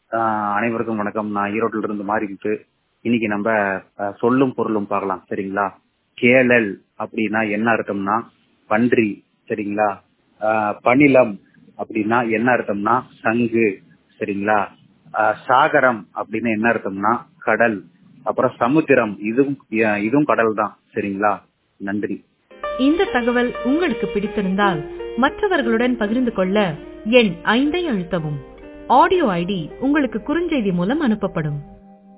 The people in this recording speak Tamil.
ஆஹ் அனைவருக்கும் வணக்கம் நான் ஈரோட்டில இருந்து மாறிக்கிட்டு இன்னைக்கு நம்ம அஹ், சொல்லும் பொருளும் பார்க்கலாம் சரிங்களா கேளல் அப்படின்னா என்ன அர்த்தம்னா பன்றி சரிங்களா ஆஹ், பணிலம் அப்படின்னா என்ன அர்த்தம்னா சங்கு சரிங்களா ஆஹ், சாகரம் அப்படின்னு என்ன அர்த்தம்னா கடல் அப்புறம் சமுத்திரம் இதுவும் அஹ், இதுவும் கடல் தான் சரிங்களா நன்றி இந்த தகவல் உங்களுக்கு பிடித்திருந்தால் மற்றவர்களுடன் பகிர்ந்து கொள்ள எண் ஐந்தை அழுத்தவும் ஆடியோ ஐடி உங்களுக்கு குறுஞ்செய்தி மூலம் அனுப்பப்படும்